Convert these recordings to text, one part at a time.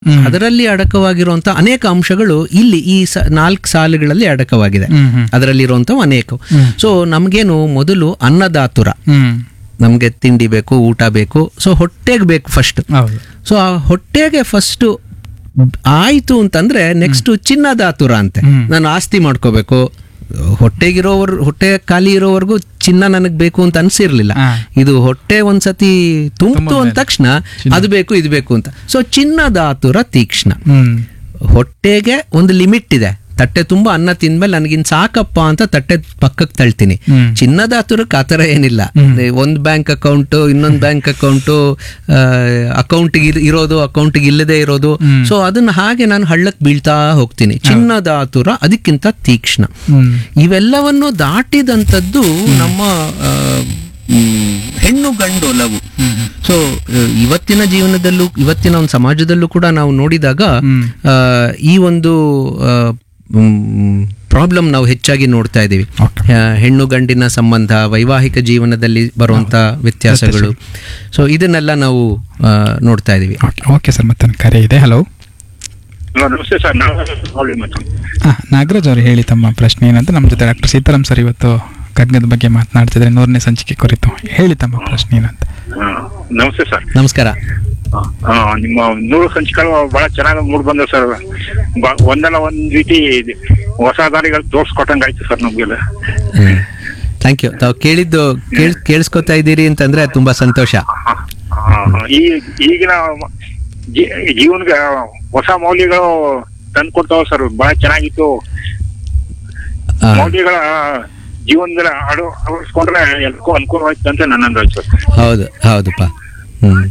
ಹ್ಮ್. ಅದರಲ್ಲಿ ಅಡಕವಾಗಿರುವಂತ ಅನೇಕ ಅಂಶಗಳು ಇಲ್ಲಿ ಈ ಸ ನಾಲ್ಕು ಸಾಲುಗಳಲ್ಲಿ ಅಡಕವಾಗಿದೆ ಹ್ಮ್ ಹ್ಮ್ ಅದರಲ್ಲಿರುವಂಥವು ಅನೇಕ ಹ್ಮ್. ಸೊ ನಮಗೇನು ಮೊದಲು ಅನ್ನದಾತುರ ಹ್ಮ್ ನಮಗೆ ತಿಂಡಿ ಬೇಕು ಊಟ ಬೇಕು ಸೊ ಹೊಟ್ಟೆಗೆ ಬೇಕು ಫಸ್ಟ್ ಹೌದು ಸೊ ಆ ಹೊಟ್ಟೆಗೆ ಫಸ್ಟ್ ಆಯ್ತು ಅಂತಂದ್ರೆ ನೆಕ್ಸ್ಟ್ ಚಿನ್ನದಾತುರ ಅಂತೆ ಹ್ಮ್. ನಾನು ಆಸ್ತಿ ಮಾಡ್ಕೋಬೇಕು ಹೊಟ್ಟೆಗಿರೋವರ್ ಹೊಟ್ಟೆ ಖಾಲಿ ಇರೋವರೆಗೂ ಚಿನ್ನ ನನಗೆ ಬೇಕು ಅಂತ ಅನ್ಸಿರ್ಲಿಲ್ಲ ಹಾ. ಇದು ಹೊಟ್ಟೆ ಒಂದ್ಸತಿ ತುಂಬಿತು ಅಂದ ತಕ್ಷಣ ಅದು ಬೇಕು ಇದು ಬೇಕು ಅಂತ ಸೊ ಚಿನ್ನದಾತುರ ತೀಕ್ಷ್ಣ ಹ್ಮ್ ಹೊಟ್ಟೆಗೆ ಒಂದು ಲಿಮಿಟ್ ಇದೆ ತಟ್ಟೆ ತುಂಬಾ ಅನ್ನ ತಿಂದ್ಮೇಲೆ ನನಗಿನ್ ಸಾಕಪ್ಪ ಅಂತ ತಟ್ಟೆ ಪಕ್ಕಕ್ಕೆ ತಳ್ತೀನಿ ಹ್ಮ್. ಚಿನ್ನದ ಹತ್ತಿರಕ್ಕೆ ಆ ಥರ ಏನಿಲ್ಲ ಒಂದು ಬ್ಯಾಂಕ್ ಅಕೌಂಟು ಇನ್ನೊಂದು ಬ್ಯಾಂಕ್ ಅಕೌಂಟು ಅಕೌಂಟ್ಗೆ ಇರೋದು ಅಕೌಂಟ್ಗೆ ಇಲ್ಲದೆ ಇರೋದು ಹ್ಮ್. ಸೊ ಅದನ್ನ ಹಾಗೆ ನಾನು ಹಳ್ಳಕ್ಕೆ ಬೀಳ್ತಾ ಹೋಗ್ತೀನಿ ಚಿನ್ನದ ಆತುರ ಅದಕ್ಕಿಂತ ತೀಕ್ಷ್ಣ ಹ್ಮ್ ಇವೆಲ್ಲವನ್ನು ದಾಟಿದಂಥದ್ದು ನಮ್ಮ ಆ, ಮ್, ಹೆಣ್ಣು ಗಂಡು ಒಲವು ಸೊ ಇವತ್ತಿನ ಜೀವನದಲ್ಲೂ ಇವತ್ತಿನ ಒಂದು ಸಮಾಜದಲ್ಲೂ ಕೂಡ ನಾವು ನೋಡಿದಾಗ ಹ್ಮ್. ಆ, ಈ ಒಂದು ಪ್ರಾಬ್ಲಮ್ ನಾವು ಹೆಚ್ಚಾಗಿ ನೋಡ್ತಾ ಇದ್ದೀವಿ Okay. ಆ, ಹೆಣ್ಣು ಗಂಡಿನ ಸಂಬಂಧ ವೈವಾಹಿಕ ಜೀವನದಲ್ಲಿ ಬರುವಂತ ವ್ಯತ್ಯಾಸಗಳು ಸೊ ಇದನ್ನೆಲ್ಲ ನಾವು ಆ, ನೋಡ್ತಾ ಇದ್ದೀವಿ ಓಕೆ ಓಕೆ ಸರ್ ಮತ್ತೆ ಕರೆ ಇದೆ ಹಲೋ ಹಲೋ ನಮಸ್ತೆ ಸರ್ ನಾವು ಪ್ರಾಬ್ಲಮ್ ಮಾತು ಹಾಂ ನಾಗರಾಜ್ ಅವರು ಹೇಳಿ ತಮ್ಮ ಪ್ರಶ್ನೆ ಏನಂತ ನಮ್ಮ ಜೊತೆ ಡಾಕ್ಟರ್ ಸೀತಾರಾಮ್ ಸರ್ ಇವತ್ತು ಕಗ್ಗದ ಬಗ್ಗೆ ಮಾತನಾಡ್ತಿದ್ರೆ ನೂರನೇ ಸಂಚಿಕೆ ಕುರಿತು ಹೇಳಿ ತಮ್ಮ ಪ್ರಶ್ನೆ ಏನಂತ ಹಾ, ನಮಸ್ತೆ ಸರ್ ನಮಸ್ಕಾರ ಹಾ, ನಿಮ್ಮ ನೂರು ಸಂಚಿಕೆಗಳು ಬಹಳ ಚೆನ್ನಾಗಿ ಮೂಡ್ ಬಂದ ಸರ್ ಬ- ಒಂದಲ್ಲ ಒಂದ್ ರೀತಿ ಹೊಸ ದಾರಿಗಳು ತೋರ್ಸ್ಕೊಟ್ಟಂಗ್ ಆಯ್ತು ಸರ್ ನಮ್ಗೆಲ್ಲ ಥ್ಯಾಂಕ್ ಯು ತಾವು ಕೇಳಿದ್ದು ಕೇಳ್ ಕೇಳಿಸ್ಕೊತಾ ಇದ್ದೀರಿ ಅಂತಂದ್ರೆ ತುಂಬಾ ಸಂತೋಷ ಹಾ, ಹಾ, ಹಾ. ಈ ಈಗಿನ ಜೀ- ಜೀವನಕ್ಕೆ ಹೊಸ ಮೌಲ್ಯಗಳು ತಂದ್ಕೊಡ್ತಾವ ಸರ್ ಬಹಳ ಚೆನ್ನಾಗಿತ್ತು ಆ, ಮೌಲ್ಯಗಳ ಜೀವನದಲ್ಲಿ ಅಳು ಅಳವಡಿಸ್ಕೊಂಡ್ರೆ ಎಲ್ಲಕ್ಕೂ ಅನುಕೂಲ ಆಯ್ತು ಅಂತ ನನ್ನ ಅಂದಾಜು ಸರ್ ಹೌದು ಹೌದಪ್ಪ ಹ್ಮ್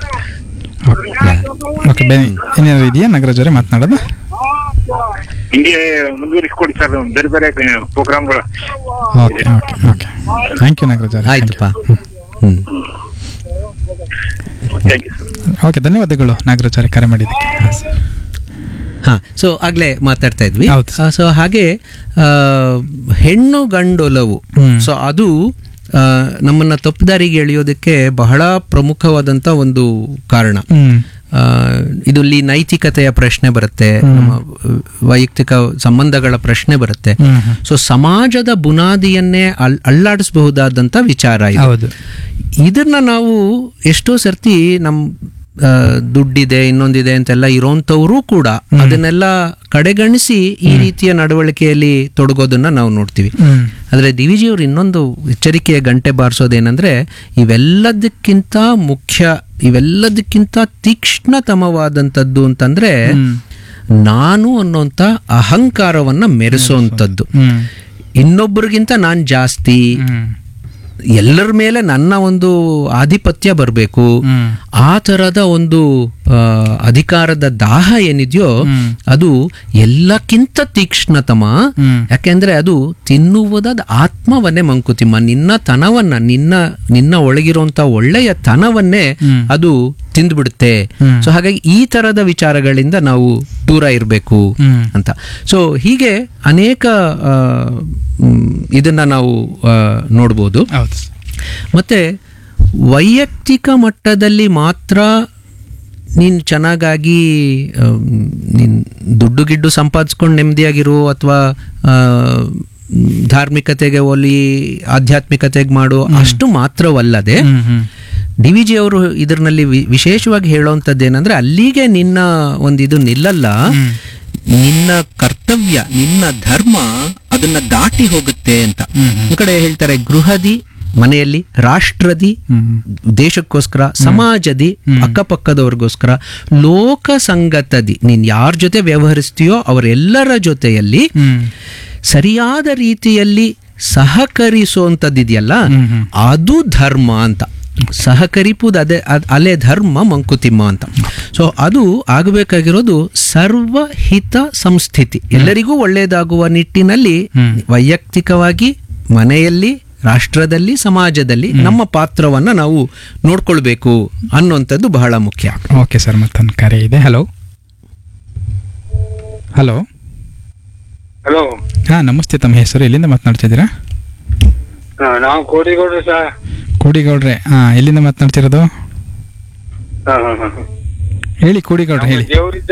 ಓಕೆ ಬೇ ಏನಾದ್ರು ಇದೆಯಾ ನಾಗರಾಜ್ ಅವರೇ ಮಾತನಾಡೋದು ಹಿಂಗೆ ಮುಂದುವರಿಸ್ಕೊಡಿ ಸರ್ ಬೇರೆ ಬೇರೆ ಪ್ರೋಗ್ರಾಮ್ಗಳು okay okay okay thank you Nagaraj ಅವರೇ ಆಯ್ತಪ್ಪ ಹ್ಮ್ ಥ್ಯಾಂಕ್ ಯು ಸರ್ ಓಕೆ ಧನ್ಯವಾದಗಳು ನಾಗರಾಜ್ ಅವರೇ ಕರೆ ಮಾಡಿದ್ದಕ್ಕೆ ಹಾಂ ಸರ್ ಹಾ ಸೊ ಆಗ್ಲೇ ಮಾತಾಡ್ತಾ ಇದ್ವಿ ಹೌದು. ಸೊ ಹಾಗೆ ಆ, ಹೆಣ್ಣು ಗಂಡೊಲವು ಹ್ಮ್. ಸೊ ಅದು ಆ, ನಮ್ಮನ್ನ ತಪ್ಪುದಾರಿಗೆ ಎಳೆಯೋದಕ್ಕೆ ಬಹಳ ಪ್ರಮುಖವಾದಂತ ಒಂದು ಕಾರಣ ಹ್ಮ್ ಆ, ಇದು ಇಲ್ಲಿ ನೈತಿಕತೆಯ ಪ್ರಶ್ನೆ ಬರುತ್ತೆ ನಮ್ಮ ವೈಯಕ್ತಿಕ ಸಂಬಂಧಗಳ ಪ್ರಶ್ನೆ ಬರುತ್ತೆ ಹ್ಮ್ ಹ್ಮ್. ಸೊ ಸಮಾಜದ ಬುನಾದಿಯನ್ನೇ ಅಲ್ ಅಲ್ಲಾಡಿಸಬಹುದಾದಂತ ವಿಚಾರ ಇದು ಹೌದು ಇದನ್ನ ನಾವು ಎಷ್ಟೋ ಸರ್ತಿ ನಮ್ ಆ, ದುಡ್ಡಿದೆ ಇನ್ನೊಂದಿದೆ ಅಂತೆಲ್ಲ ಇರೋಂಥವ್ರು ಕೂಡ ಅದನ್ನೆಲ್ಲ ಕಡೆಗಣಿಸಿ ಈ ರೀತಿಯ ನಡವಳಿಕೆಯಲ್ಲಿ ತೊಡಗೋದನ್ನ ನಾವು ನೋಡ್ತೀವಿ ಹ್ಮ್ ಆದರೆ ಡಿ ವಿ ಜಿಯವರು ಇನ್ನೊಂದು ಎಚ್ಚರಿಕೆಯ ಗಂಟೆ ಬಾರಿಸೋದೇನೆಂದ್ರೆ ಇವೆಲ್ಲದಕ್ಕಿಂತ ಮುಖ್ಯ ಇವೆಲ್ಲದಕ್ಕಿಂತ ತೀಕ್ಷ್ಣತಮವಾದಂಥದ್ದು ಅಂತಂದ್ರೆ ಹ್ಮ್. ನಾನು ಅನ್ನೋಂಥ ಅಹಂಕಾರವನ್ನ ಮೆರೆಸೋಂಥದ್ದು ಹ್ಮ್ ಇನ್ನೊಬ್ಬರಿಗಿಂತ ನಾನು ಜಾಸ್ತಿ ಹ್ಮ್ ಎಲ್ಲರ ಮೇಲೆ ನನ್ನ ಒಂದು ಆಧಿಪತ್ಯ ಬರಬೇಕು ಹ್ಮ್ ಆ ಥರದ ಒಂದು ಆ, ಅಧಿಕಾರದ ದಾಹ ಏನಿದೆಯೋ ಹ್ಮ್. ಅದು ಎಲ್ಲಕ್ಕಿಂತ ತೀಕ್ಷ್ಣತಮ ಹ್ಮ್. ಯಾಕೆಂದ್ರೆ ಅದು ತಿನ್ನುವುದಾದ ಆತ್ಮವನ್ನೇ ಮಂಕುತಿಮ್ಮ ನಿನ್ನ ತನವನ್ನ ನಿನ್ನ ನಿನ್ನ ಒಳಗಿರುವಂತ ಒಳ್ಳೆಯ ತನವನ್ನೇ ಹ್ಮ್. ಅದು ತಿಂದ್ಬಿಡುತ್ತೆ ಹ್ಮ್. ಸೊ ಹಾಗಾಗಿ ಈ ತರದ ವಿಚಾರಗಳಿಂದ ನಾವು ದೂರ ಇರಬೇಕು ಹ್ಮ್. ಅಂತ ಸೊ ಹೀಗೆ ಅನೇಕ ಆ, ಮ್, ಇದನ್ನ ನಾವು ಆ, ನೋಡ್ಬೋದು ಹೌದು ಮತ್ತೆ ವೈಯಕ್ತಿಕ ಮಟ್ಟದಲ್ಲಿ ಮಾತ್ರ ನೀನು ಚೆನ್ನಾಗಾಗಿ ನೀನು ದುಡ್ಡು ಗಿಡ್ಡು ಸಂಪಾದಿಸ್ಕೊಂಡು ನೆಮ್ಮದಿಯಾಗಿರು ಅಥವಾ ಧಾರ್ಮಿಕತೆಗೆ ಒಲಿ ಆಧ್ಯಾತ್ಮಿಕತೆಗೆ ಮಾಡು ಅಷ್ಟು ಮಾತ್ರವಲ್ಲದೆ ಹ್ಮ್ ಹ್ಮ್ ಡಿ ವಿ ಜಿ ಅವರು ಇದರಲ್ಲಿ ವಿ- ವಿಶೇಷವಾಗಿ ಹೇಳೋವಂಥದ್ದು ಏನಂದ್ರೆ ಅಲ್ಲಿಗೆ ನಿನ್ನ ಒಂದು ಇದು ನಿಲ್ಲಲ್ಲ ನಿನ್ನ ಕರ್ತವ್ಯ ನಿನ್ನ ಧರ್ಮ ಅದನ್ನ ದಾಟಿ ಹೋಗುತ್ತೆ ಅಂತ ಈ ಕಡೆ ಹೇಳ್ತಾರೆ ಗೃಹದಿ ಮನೆಯಲ್ಲಿ ರಾಷ್ಟ್ರದಿ ಹ್ಮ್ ದೇಶಕ್ಕೋಸ್ಕರ ಸಮಾಜದಿ ಅಕ್ಕಪಕ್ಕದವ್ರಿಗೋಸ್ಕರ ಲೋಕ ಸಂಗತದಿ ನೀನ್ ಯಾರ ಜೊತೆ ವ್ಯವಹರಿಸ್ತೀಯೋ ಅವರೆಲ್ಲರ ಜೊತೆಯಲ್ಲಿ ಹ್ಮ್ ಸರಿಯಾದ ರೀತಿಯಲ್ಲಿ ಸಹಕರಿಸುವಂಥದ್ದಿದೆಯಲ್ಲ ಹ್ಮ್ ಹ್ಮ್. ಅದು ಧರ್ಮ ಅಂತ ಸಹಕರಿಪುದು ಅದೇ ಅದ್- ಅಲೆ ಧರ್ಮ ಮಂಕುತಿಮ್ಮ ಅಂತ ಸೊ ಅದು ಆಗಬೇಕಾಗಿರೋದು ಸರ್ವಹಿತ ಸಂಸ್ಥಿತಿ ಎಲ್ಲರಿಗೂ ಒಳ್ಳೆಯದಾಗುವ ನಿಟ್ಟಿನಲ್ಲಿ ಹ್ಮ್. ವೈಯಕ್ತಿಕವಾಗಿ ಮನೆಯಲ್ಲಿ ರಾಷ್ಟ್ರದಲ್ಲಿ ಸಮಾಜದಲ್ಲಿ ನಮ್ಮ ಪಾತ್ರವನ್ನ ನಾವು ನೋಡ್ಕೊಳ್ಬೇಕು ಅನ್ನುವಂಥದ್ದು ಬಹಳ ಮುಖ್ಯ ಓಕೆ ಸರ್ ಮತ್ತೊಂದು ಕರೆ ಇದೆ ಹಲೋ ಹಲೋ ಹಲೋ ಹಾಂ ನಮಸ್ತೆ ತಮ್ಮ ಹೆಸರು ಎಲ್ಲಿಂದ ಮಾತನಾಡ್ತಿದ್ದೀರಾ ನಾವು ಕೋಟಿಗೌಡ್ರು ಸರ್ ಕೋಡಿಗೌಡ್ರೆ ಹಾಂ ಎಲ್ಲಿಂದ ಮಾತನಾಡ್ತಿರೋದು ಹೇಳಿ ಕೂಡಿಗೌಡ್ರು ಹೇಳಿ ದೇವ್ರಿದ್ದ